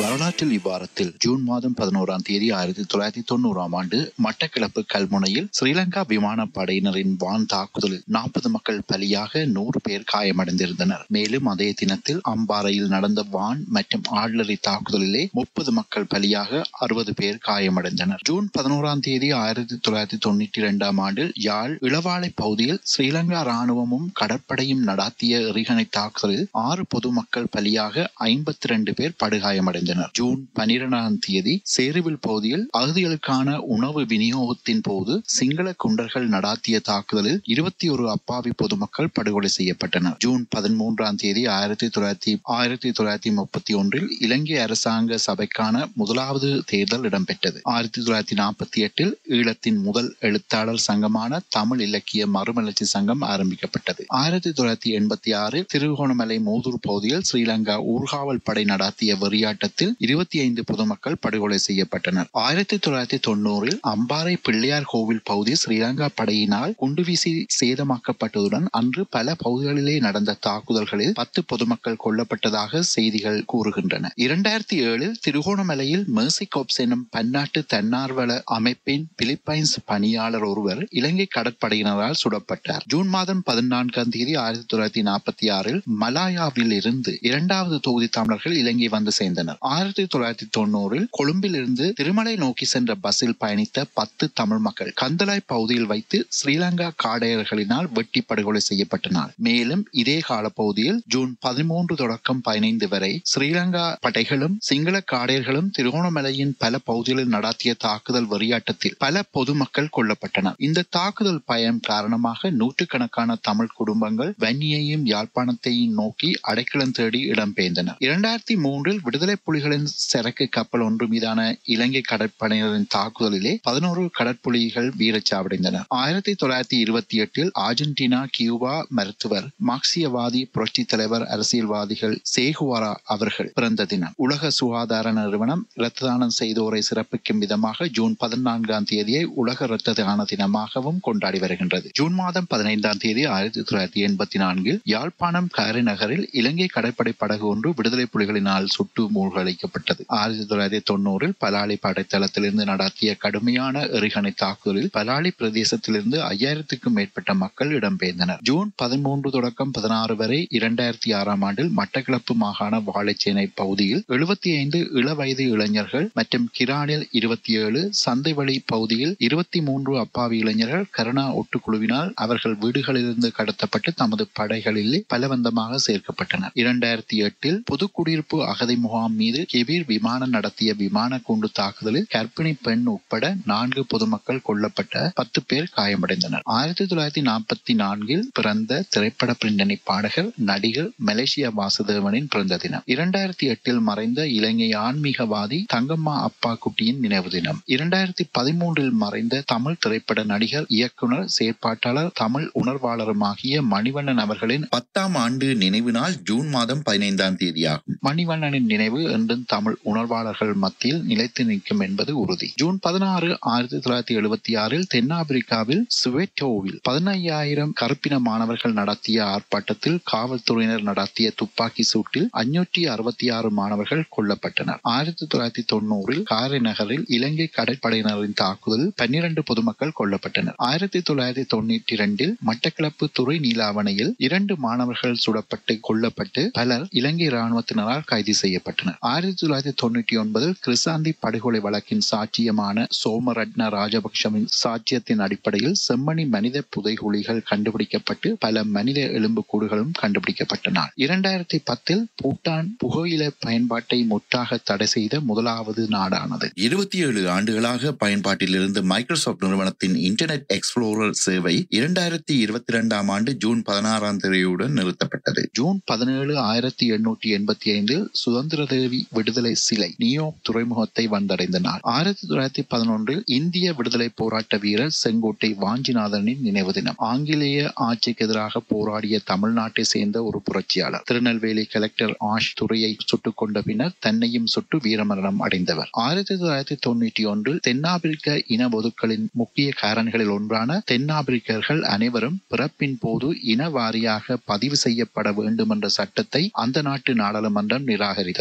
வரலாற்றில் இவ்வாரத்தில் ஜூன் மாதம் பதினோராம் தேதி ஆயிரத்தி தொள்ளாயிரத்தி தொண்ணூறாம் ஆண்டு மட்டக்களப்பு கல்முனையில் ஸ்ரீலங்கா விமானப்படையினரின் வான் தாக்குதலில் நாற்பது மக்கள் பலியாக நூறு பேர் காயமடைந்திருந்தனர் மேலும் அதே தினத்தில் அம்பாறையில் நடந்த வான் மற்றும் ஆட்லரி தாக்குதலிலே முப்பது மக்கள் பலியாக அறுபது பேர் காயமடைந்தனர் ஜூன் பதினோராம் தேதி ஆயிரத்தி தொள்ளாயிரத்தி தொண்ணூற்றி இரண்டாம் ஆண்டில் யாழ் இளவாலை பகுதியில் ஸ்ரீலங்கா ராணுவமும் கடற்படையும் நடாத்திய எறிகணை தாக்குதலில் ஆறு பொதுமக்கள் பலியாக ஐம்பத்தி ரெண்டு பேர் படுகாயமடைந்தனர் ஜூன் பனிரெண்டாம் தேதி சேருவில் பகுதியில் அகதிகளுக்கான உணவு விநியோகத்தின் போது சிங்கள குண்டர்கள் நடாத்திய தாக்குதலில் இருபத்தி ஒரு அப்பாவி பொதுமக்கள் படுகொலை செய்யப்பட்டனர் ஜூன் பதிமூன்றாம் தேதி ஆயிரத்தி தொள்ளாயிரத்தி ஆயிரத்தி தொள்ளாயிரத்தி முப்பத்தி ஒன்றில் இலங்கை அரசாங்க சபைக்கான முதலாவது தேர்தல் இடம்பெற்றது ஆயிரத்தி தொள்ளாயிரத்தி நாற்பத்தி எட்டில் ஈழத்தின் முதல் எழுத்தாளர் சங்கமான தமிழ் இலக்கிய மறுமலர்ச்சி சங்கம் ஆரம்பிக்கப்பட்டது ஆயிரத்தி தொள்ளாயிரத்தி எண்பத்தி ஆறு திருகோணமலை மூதூர் பகுதியில் ஸ்ரீலங்கா ஊர்காவல் படை நடாத்திய வெறியாட்டத்தில் இருபத்தி ஐந்து பொதுமக்கள் படுகொலை செய்யப்பட்டனர் ஆயிரத்தி தொள்ளாயிரத்தி தொண்ணூறில் அம்பாறை பிள்ளையார் கோவில் பகுதி ஸ்ரீலங்கா படையினால் குண்டுவீசி சேதமாக்கப்பட்டதுடன் அன்று பல பகுதிகளிலே நடந்த தாக்குதல்களில் பத்து பொதுமக்கள் கொல்லப்பட்டதாக செய்திகள் கூறுகின்றன இரண்டாயிரத்தி ஏழில் திருகோணமலையில் மேர்சி கோப்ஸ் எனும் பன்னாட்டு தன்னார்வல அமைப்பின் பிலிப்பைன்ஸ் பணியாளர் ஒருவர் இலங்கை கடற்படையினரால் சுடப்பட்டார் ஜூன் மாதம் பதினான்காம் தேதி ஆயிரத்தி தொள்ளாயிரத்தி நாற்பத்தி ஆறில் மலாயாவில் இருந்து இரண்டாவது தொகுதி தமிழர்கள் இலங்கை வந்து சேர்ந்தனர் ஆயிரத்தி தொள்ளாயிரத்தி தொண்ணூறில் கொழும்பில் இருந்து திருமலை நோக்கி சென்ற பஸ்ஸில் பயணித்த பத்து தமிழ் மக்கள் கந்தலாய் பகுதியில் வைத்து ஸ்ரீலங்கா காடையர்களினால் வெட்டி படுகொலை செய்யப்பட்டனர் மேலும் இதே காலப்பகுதியில் ஜூன் பதிமூன்று தொடக்கம் பதினைந்து வரை ஸ்ரீலங்கா படைகளும் சிங்கள காடையர்களும் திருகோணமலையின் பல பகுதிகளில் நடாத்திய தாக்குதல் வெறியாட்டத்தில் பல பொதுமக்கள் கொல்லப்பட்டனர் இந்த தாக்குதல் பயம் காரணமாக நூற்றுக்கணக்கான தமிழ் குடும்பங்கள் வன்னியையும் யாழ்ப்பாணத்தையும் நோக்கி அடைக்கலம் தேடி இடம்பெயர்ந்தனர் இரண்டாயிரத்தி மூன்றில் விடுதலை புலிகளின் சரக்கு கப்பல் ஒன்று மீதான இலங்கை கடற்படையினரின் தாக்குதலிலே பதினோரு கடற்புலிகள் வீரச்சாவடைந்தனர் ஆயிரத்தி தொள்ளாயிரத்தி இருபத்தி எட்டில் அர்ஜென்டினா கியூபா மருத்துவர் மார்க்சியவாதி புரட்சி தலைவர் அரசியல்வாதிகள் சேகுவாரா அவர்கள் பிறந்த தினம் உலக சுகாதார நிறுவனம் இரத்த தானம் செய்தோரை சிறப்பிக்கும் விதமாக ஜூன் பதினான்காம் தேதியை உலக இரத்த தான தினமாகவும் கொண்டாடி வருகின்றது ஜூன் மாதம் பதினைந்தாம் தேதி ஆயிரத்தி தொள்ளாயிரத்தி எண்பத்தி நான்கில் யாழ்ப்பாணம் காரி நகரில் இலங்கை கடற்படை படகு ஒன்று விடுதலை புலிகளினால் சுட்டு மூழ்கடிக்கப்பட்டது ஆயிரத்தி தொள்ளாயிரத்தி தொண்ணூறில் பலாலி படைத்தளத்திலிருந்து நடத்திய கடுமையான எறிகணை தாக்குதலில் பலாலி பிரதேசத்திலிருந்து ஐயாயிரத்துக்கும் மேற்பட்ட மக்கள் இடம்பெயர்ந்தனர் ஜூன் பதிமூன்று தொடக்கம் பதினாறு வரை இரண்டாயிரத்தி ஆறாம் ஆண்டில் மட்டக்களப்பு மாகாண வாழைச்சேனை பகுதியில் எழுபத்தி ஐந்து இளவயது இளைஞர்கள் மற்றும் கிரானில் இருபத்தி ஏழு சந்தைவழி பகுதியில் இருபத்தி மூன்று அப்பாவி இளைஞர்கள் கருணா ஒட்டுக்குழுவினால் அவர்கள் வீடுகளிலிருந்து கடத்தப்பட்டு தமது படைகளில் பலவந்தமாக சேர்க்கப்பட்டனர் இரண்டாயிரத்தி எட்டில் பொதுக்குடியிருப்பு அகதி முகாம் மீது கெபீர் விமானம் நடத்திய விமான குண்டு தாக்குதலில் கர்ப்பிணி பெண் உட்பட நான்கு பொதுமக்கள் கொல்லப்பட்ட பத்து பேர் காயமடைந்தனர் ஆயிரத்தி தொள்ளாயிரத்தி நாற்பத்தி நான்கில் பிறந்த திரைப்பட பின்னணி பாடகர் நடிகர் மலேசியா வாசுதேவனின் பிறந்த தினம் இரண்டாயிரத்தி எட்டில் மறைந்த இலங்கை ஆன்மீகவாதி தங்கம்மா அப்பா குட்டியின் நினைவு தினம் இரண்டாயிரத்தி பதிமூன்றில் மறைந்த தமிழ் திரைப்பட நடிகர் இயக்குனர் செயற்பாட்டாளர் தமிழ் உணர்வாளருமாகிய மணிவண்ணன் அவர்களின் பத்தாம் ஆண்டு நினைவு நாள் ஜூன் மாதம் பதினைந்தாம் தேதியாகும் மணிவண்ணனின் நினைவு என்றும் தமிழ் உணர்வாளர்கள் மத்தியில் நிலைத்து நிற்கும் என்பது உறுதி ஜூன் பதினாறு ஆயிரத்தி தொள்ளாயிரத்தி எழுபத்தி ஆறில் தென்னாப்பிரிக்காவில் சுவேட்டோவில் பதினையாயிரம் கருப்பின மாணவர்கள் நடத்திய ஆர்ப்பாட்டத்தில் காவல்துறையினர் நடத்திய துப்பாக்கி சூட்டில் அஞ்சூற்றி அறுபத்தி ஆறு மாணவர்கள் கொல்லப்பட்டனர் ஆயிரத்தி தொள்ளாயிரத்தி தொண்ணூறில் காரை நகரில் இலங்கை கடற்படையினரின் தாக்குதலில் பன்னிரண்டு பொதுமக்கள் கொல்லப்பட்டனர் ஆயிரத்தி தொள்ளாயிரத்தி தொண்ணூற்றி இரண்டில் மட்டக்களப்பு துறை நீலாவணையில் இரண்டு மாணவர்கள் சுடப்பட்டு கொல்லப்பட்டு பலர் இலங்கை இராணுவத்தினரால் கைது செய்யப்பட்டனர் ஆயிரத்தி தொள்ளாயிரத்தி தொண்ணூற்றி ஒன்பதில் கிருசாந்தி படுகொலை வழக்கின் சாட்சியமான சோமரட்ன ராஜபக்ஷவின் சாட்சியத்தின் அடிப்படையில் செம்மணி மனித புதைகுழிகள் கண்டுபிடிக்கப்பட்டு பல மனித எலும்புக்கூடுகளும் கண்டுபிடிக்கப்பட்டன இரண்டாயிரத்தி பத்தில் பூட்டான் புகையில பயன்பாட்டை முற்றாக தடை செய்த முதலாவது நாடானது இருபத்தி ஏழு ஆண்டுகளாக பயன்பாட்டில் இருந்து மைக்ரோசாப்ட் நிறுவனத்தின் இன்டர்நெட் எக்ஸ்ப்ளோரர் சேவை இரண்டாயிரத்தி இருபத்தி இரண்டாம் ஆண்டு ஜூன் பதினாறாம் தேதியுடன் நிறுத்தப்பட்டது ஜூன் பதினேழு ஆயிரத்தி எண்ணூற்றி எண்பத்தி ஐந்தில் சுதந்திர தேவி விடுதலை சிலை நியோக் துறைமுகத்தை வந்தடைந்த நாள் ஆயிரத்தி தொள்ளாயிரத்தி பதினொன்றில் இந்திய விடுதலை போராட்ட வீரர் செங்கோட்டை வாஞ்சிநாதனின் நினைவு தினம் ஆங்கிலேய ஆட்சிக்கு எதிராக போராடிய தமிழ்நாட்டை சேர்ந்த ஒரு புரட்சியாளர் திருநெல்வேலி கலெக்டர் ஆஷ் துறையை சுட்டுக் கொண்ட பின்னர் தன்னையும் சுட்டு வீரமரணம் அடைந்தவர் ஆயிரத்தி தொள்ளாயிரத்தி தொண்ணூற்றி ஒன்றில் தென்னாப்பிரிக்க இன ஒதுக்கலின் முக்கிய காரணிகளில் ஒன்றான தென்னாப்பிரிக்கர்கள் அனைவரும் பிறப்பின் போது இன வாரியாக பதிவு செய்யப்பட வேண்டும் என்ற சட்டத்தை அந்த நாட்டு நாடாளுமன்றம் நிராகரித்தது இரண்டாயிரத்தி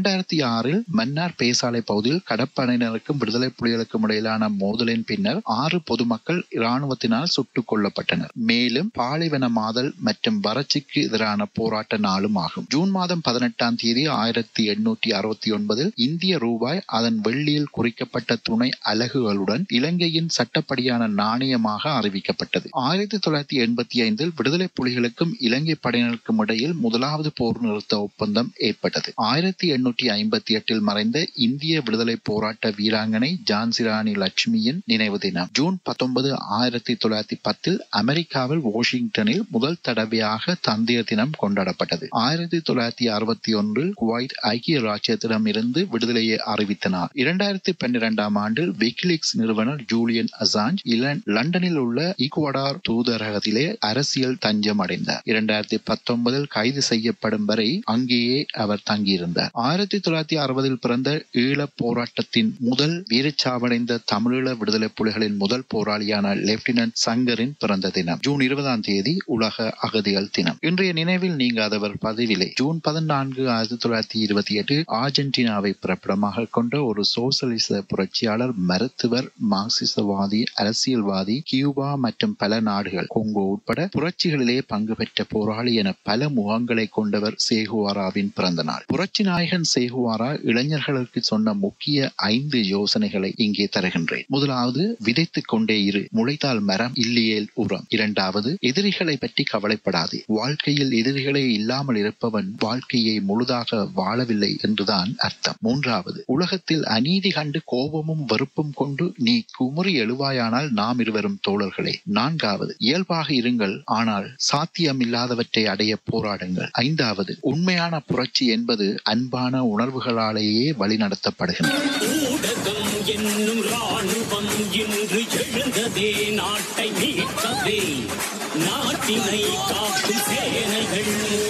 இரண்டாயிரத்தி ஆறில் மன்னார் பேசாலை பகுதியில் கடற்படையினருக்கும் விடுதலை புலிகளுக்கும் இடையிலான மோதலின் பின்னர் ஆறு பொதுமக்கள் இராணுவத்தினால் சுட்டுக் கொல்லப்பட்டனர் மேலும் பாலைவனமாதல் மற்றும் வறட்சிக்கு எதிரான போராட்ட நாளும் ஆகும் ஜூன் மாதம் பதினெட்டாம் தேதி ஆயிரத்தி எண்ணூற்றி அறுபத்தி ஒன்பதில் இந்திய ரூபாய் அதன் வெள்ளியில் குறிக்கப்பட்ட துணை அலகுகளுடன் இலங்கையின் சட்டப்படியான நாணயமாக அறிவிக்கப்பட்டது ஆயிரத்தி தொள்ளாயிரத்தி எண்பத்தி ஐந்தில் விடுதலை புலிகளுக்கும் இலங்கை படையினருக்கும் இடையில் முதலாவது போர் நிறுத்த ஒப்பந்தம் ஏற்பட்டது ஆயிரத்தி எண்ணூற்றி ஐம்பத்தி எட்டில் மறைந்த இந்திய விடுதலை போராட்ட வீராங்கனை ஜான்சிராணி லட்சுமியின் நினைவு தினம் ஜூன் பத்தொன்பது ஆயிரத்தி தொள்ளாயிரத்தி பத்தில் அமெரிக்காவில் வாஷிங்டனில் முதல் தடவையாக தந்தையர் தினம் கொண்டாடப்பட்டது ஆயிரத்தி தொள்ளாயிரத்தி அறுபத்தி ஒன்றில் குவைத் ஐக்கிய ராஜ்யத்திடம் இருந்து விடுதலையை அறிவித்தனர் இரண்டாயிரத்தி பன்னிரெண்டாம் ஆண்டில் விக்கிலீக்ஸ் நிறுவனர் ஜூலியன் அசாஞ்ச் இலன் லண்டனில் உள்ள ஈக்குவடார் தூதரகத்திலே அரசியல் தஞ்சம் அடைந்தார் இரண்டாயிரத்தி பத்தொன்பதில் கைது செய்யப்படும் வரை அங்கேயே அவர் தங்கியிருந்தார் ஆயிரத்தி தொள்ளாயிரத்தி அறுபதில் பிறந்த ஈழப் போராட்டத்தின் முதல் வீரச்சாவடைந்த தமிழீழ விடுதலை புலிகளின் முதல் போராளியான லெப்டினன்ட் சங்கரின் பிறந்த தினம் ஜூன் இருபதாம் தேதி உலக அகதிகள் தினம் இன்றைய நினைவில் நீங்காதவர் பதிவிலே ஜூன் பதினான்கு ஆயிரத்தி தொள்ளாயிரத்தி இருபத்தி எட்டு ஆர்ஜென்டினாவை பிறப்பிடமாக கொண்ட ஒரு சோசலிச புரட்சியாளர் மருத்துவர் மார்க்சிசவாதி அரசியல்வாதி கியூபா மற்றும் பல நாடுகள் கொங்கோ உட்பட புரட்சிகளிலே பங்கு பெற்ற போராளி என பல முகங்களை கொண்டவர் சேகுவாராவின் பிறந்த நாள் புரட்சி நாயகன் சேகுவாரா இளைஞர்களுக்கு சொன்ன முக்கிய ஐந்து யோசனைகளை இங்கே தருகின்றேன் முதலாவது விதைத்துக் கொண்டே இரு முளைத்தால் மரம் இல்லியேல் உரம் இரண்டாவது எதிரிகளை பற்றி கவலைப்படாதே வாழ்க்கையில் எதிரிகளே இல்லாமல் இருப்பவன் வாழ்க்கையை முழுதாக வாழவில்லை என்றுதான் அர்த்தம் மூன்றாவது உலகத்தில் அநீதி கண்டு கோபமும் வெறுப்பும் கொண்டு நீ குமுறி எழுவாயானால் நாம் இருவரும் தோழர்களே நான்காவது இயல்பாக இருங்கள் ஆனால் சாத்தியமில்லாதவற்றை அடைய போராடுங்கள் ஐந்தாவது உண்மையான புரட்சி என்பது அன்பான உணர்வுகளாலேயே வழிநடத்தப்படுகின்றது ஊடகம் என்னும் ராணுவம் இன்று எழுந்ததே நாட்டை மீட்கவே நாட்டினை காக்கும் சேனைகள்